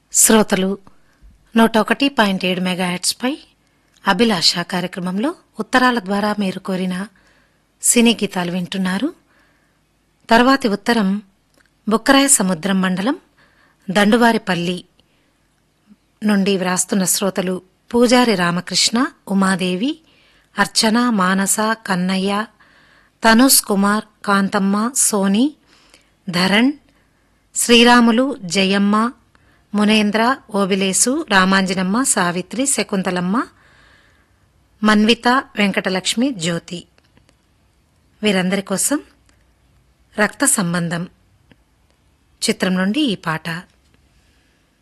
శ్రోతలు నూట ఒకటి పాయింట్ ఏడు మెగాహెట్స్పై అభిలాష కార్యక్రమంలో ఉత్తరాల ద్వారా మీరు కోరిన సినీ గీతాలు వింటున్నారు తర్వాతి ఉత్తరం బుక్కరాయ సముద్రం మండలం దండువారిపల్లి నుండి వ్రాస్తున్న శ్రోతలు పూజారి రామకృష్ణ ఉమాదేవి అర్చన మానస కన్నయ్య తనుష్ కుమార్ కాంతమ్మ సోని ధరణ్ శ్రీరాములు జయమ్మ మునేంద్ర ఓబిలేసు రామాంజనమ్మ సావిత్రి శకుంతలమ్మ మన్విత వెంకటలక్ష్మి జ్యోతి వీరందరి కోసం రక్త సంబంధం చిత్రం నుండి ఈ పాట